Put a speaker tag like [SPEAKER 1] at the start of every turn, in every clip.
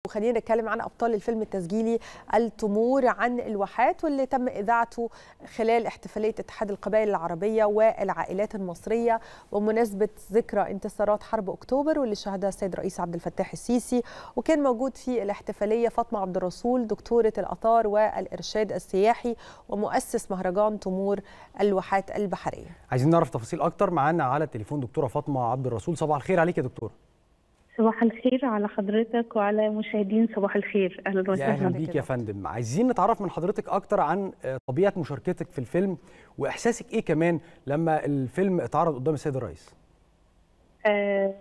[SPEAKER 1] وخلينا نتكلم عن ابطال الفيلم التسجيلي التمور عن الواحات واللي تم اذاعته خلال احتفاليه اتحاد القبائل العربيه والعائلات المصريه بمناسبه ذكرى انتصارات حرب اكتوبر واللي شهدها السيد رئيس عبد الفتاح السيسي وكان موجود في الاحتفاليه فاطمه عبد الرسول دكتوره الاثار والارشاد السياحي ومؤسس مهرجان تمور الواحات البحريه.
[SPEAKER 2] عايزين نعرف تفاصيل اكتر معانا على التليفون دكتوره فاطمه عبد الرسول صباح الخير عليك يا دكتوره.
[SPEAKER 3] صباح الخير على حضرتك وعلى مشاهدين صباح الخير اهلا
[SPEAKER 2] يا
[SPEAKER 3] وسهلا
[SPEAKER 2] اهلا بيك يا فندم عايزين نتعرف من حضرتك اكتر عن طبيعه مشاركتك في الفيلم واحساسك ايه كمان لما الفيلم اتعرض قدام السيد الرئيس
[SPEAKER 3] آه،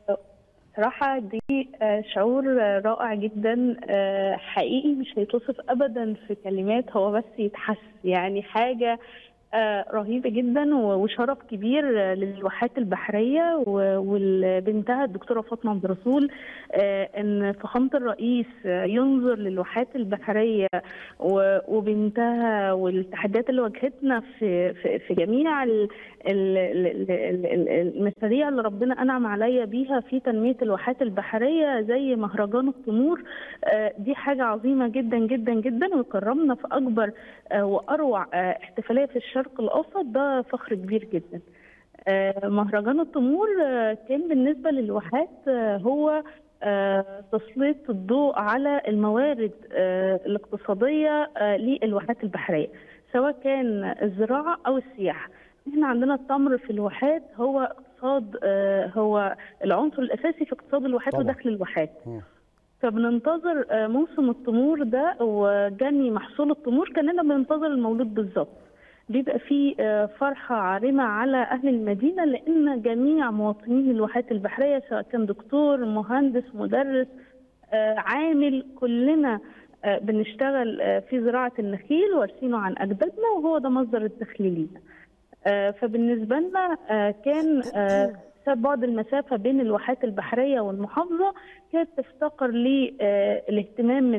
[SPEAKER 3] صراحة دي آه، شعور آه، رائع جدا آه، حقيقي مش هيتوصف أبدا في كلمات هو بس يتحس يعني حاجة آه، رهيبة جدا و- وشرف كبير آه، للواحات البحرية و- وبنتها الدكتورة فاطمة عبد الرسول آه، إن فخامة الرئيس آه، ينظر للواحات البحرية و- وبنتها والتحديات اللي واجهتنا في في, في جميع ال- ال- ال- ال- ال- المشاريع اللي ربنا أنعم عليا بيها في تنمية الواحات البحرية زي مهرجان التمور آه، دي حاجة عظيمة جدا جدا جدا وكرمنا في أكبر آه، وأروع آه، احتفالية في الشرق الأوسط ده فخر كبير جدا آه، مهرجان التمور آه، كان بالنسبة للواحات آه، هو آه، تسليط الضوء على الموارد آه، الاقتصادية آه، للواحات البحرية سواء كان الزراعة أو السياحة احنا عندنا التمر في الواحات هو اقتصاد آه، هو العنصر الأساسي في اقتصاد الواحات
[SPEAKER 2] طبعا.
[SPEAKER 3] ودخل الواحات
[SPEAKER 2] مم.
[SPEAKER 3] فبننتظر آه، موسم التمور ده وجني محصول التمور كاننا بننتظر المولود بالظبط بيبقى فيه آه، فرحة عارمة على أهل المدينة لأن جميع مواطنين الواحات البحرية سواء كان دكتور مهندس مدرس آه، عامل كلنا آه، بنشتغل آه، في زراعة النخيل وارثينه عن أجدادنا وهو ده مصدر الدخل لينا آه، فبالنسبة لنا آه، كان آه، بسبب بعد المسافة بين الواحات البحرية والمحافظة كانت تفتقر للاهتمام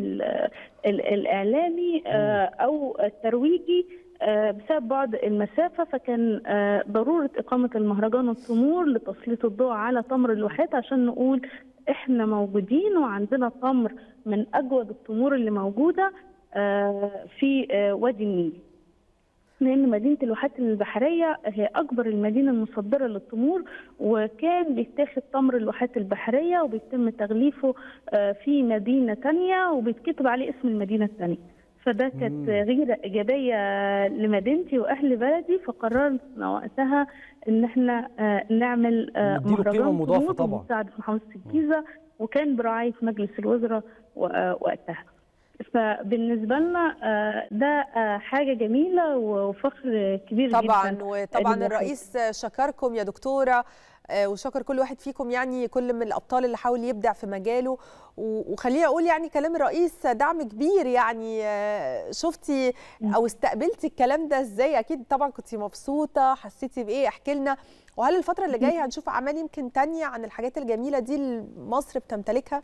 [SPEAKER 3] الإعلامي آه، أو الترويجي آه، بسبب بعد المسافة فكان آه، ضرورة إقامة المهرجان التمور لتسليط الضوء على تمر الواحات عشان نقول إحنا موجودين وعندنا تمر من أجود التمور اللي موجودة آه، في آه، وادي النيل لأن مدينة الواحات البحرية هي أكبر المدينة المصدرة للتمور وكان بيتاخد تمر الواحات البحرية وبيتم تغليفه آه، في مدينة تانية وبيتكتب عليه اسم المدينة التانية فده كانت
[SPEAKER 2] مم.
[SPEAKER 3] غيرة إيجابية لمدينتي وأهل بلدي فقررنا وقتها إن إحنا آه، نعمل آه،
[SPEAKER 2] نديله قيمة
[SPEAKER 3] مهرجان
[SPEAKER 2] مضافة
[SPEAKER 3] تمور
[SPEAKER 2] طبعا.
[SPEAKER 3] بمساعدة محافظة الجيزة وكان برعاية مجلس الوزراء و- آه، وقتها فبالنسبة لنا آه، ده آه، حاجة جميلة وفخر كبير
[SPEAKER 1] طبعا
[SPEAKER 3] جدا
[SPEAKER 1] وطبعا
[SPEAKER 3] الواحد.
[SPEAKER 1] الرئيس شكركم يا دكتوره آه، وشكر كل واحد فيكم يعني كل من الابطال اللي حاول يبدع في مجاله و- وخليني اقول يعني كلام الرئيس دعم كبير يعني آه، شفتي او استقبلتي الكلام ده ازاي اكيد طبعا كنتي مبسوطه حسيتي بايه احكي لنا وهل الفتره اللي جايه هنشوف اعمال يمكن تانية عن الحاجات الجميله دي اللي مصر بتمتلكها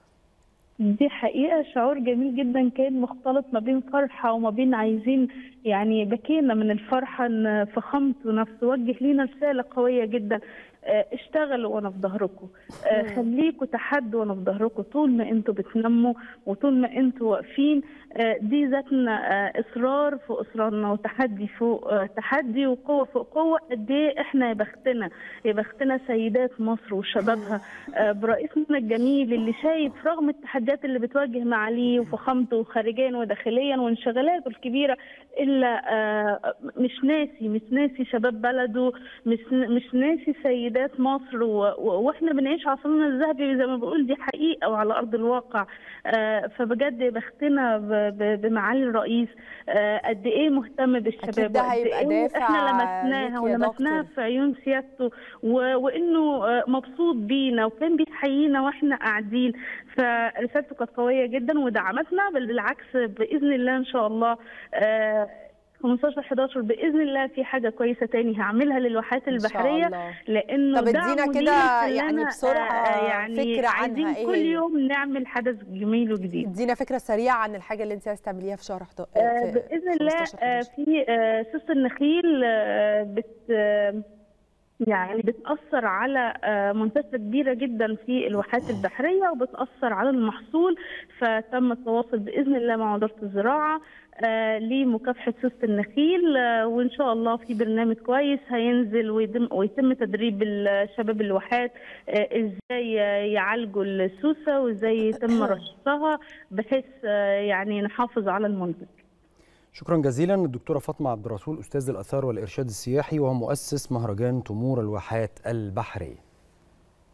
[SPEAKER 3] دي حقيقة شعور جميل جدا كان مختلط ما بين فرحة وما بين عايزين يعني بكينا من الفرحة ان فخامته نفسه وجه لينا رسالة قوية جدا آه، اشتغلوا وانا في ظهركم آه، خليكوا تحدوا وانا في ظهركم طول ما انتوا بتنموا وطول ما انتوا واقفين آه، دي ذاتنا آه، اصرار فوق اصرارنا وتحدي فوق آه، تحدي وقوه فوق قوه قد ايه احنا يا بختنا يا بختنا سيدات مصر وشبابها آه، برئيسنا الجميل اللي شايف رغم التحديات اللي بتواجه معاليه وفخامته خارجيا وداخليا وانشغالاته الكبيره الا آه، مش ناسي مش ناسي شباب بلده مش مش ناسي سيدات مصر و- و- واحنا بنعيش عصرنا الذهبي زي ما بقول دي حقيقه وعلى ارض الواقع آه، فبجد يا بختنا ب- ب- بمعالي الرئيس آه، قد ايه مهتم بالشباب
[SPEAKER 1] أكيد ده
[SPEAKER 3] وقد
[SPEAKER 1] هيبقى
[SPEAKER 3] إيه
[SPEAKER 1] دافع
[SPEAKER 3] احنا
[SPEAKER 1] ليك
[SPEAKER 3] لمسناها
[SPEAKER 1] يا
[SPEAKER 3] ولمسناها
[SPEAKER 1] دكتور.
[SPEAKER 3] في عيون سيادته و- وانه آه، مبسوط بينا وكان بيحيينا واحنا قاعدين فرسالته كانت قويه جدا ودعمتنا بل بالعكس باذن الله ان شاء الله آه، 15 11 باذن الله في حاجه كويسه تاني هعملها للواحات
[SPEAKER 1] إن شاء
[SPEAKER 3] البحريه
[SPEAKER 1] الله.
[SPEAKER 3] لانه
[SPEAKER 1] طب ادينا
[SPEAKER 3] دعمه
[SPEAKER 1] كده
[SPEAKER 3] لينا
[SPEAKER 1] يعني
[SPEAKER 3] خلانا،
[SPEAKER 1] بسرعة
[SPEAKER 3] آه، يعني
[SPEAKER 1] فكرة عنها،
[SPEAKER 3] عايزين
[SPEAKER 1] إيه
[SPEAKER 3] كل
[SPEAKER 1] هي؟
[SPEAKER 3] يوم نعمل حدث جميل وجديد
[SPEAKER 1] ادينا فكره سريعه عن الحاجه اللي انت عايزه تعمليها في شهر 11
[SPEAKER 3] آه، باذن الله
[SPEAKER 1] 15
[SPEAKER 3] آه،
[SPEAKER 1] 11.
[SPEAKER 3] في آه، سوس النخيل آه، بت آه، يعني بتأثر على منتشرة كبيرة جدا في الواحات البحرية وبتأثر على المحصول فتم التواصل بإذن الله مع وزارة الزراعة لمكافحة سوسة النخيل وإن شاء الله في برنامج كويس هينزل ويتم تدريب الشباب الواحات إزاي يعالجوا السوسة وإزاي يتم رشها بحيث يعني نحافظ على المنتج
[SPEAKER 2] شكرا جزيلا الدكتوره فاطمه عبد الرسول استاذ الاثار والارشاد السياحي ومؤسس مهرجان تمور الواحات البحريه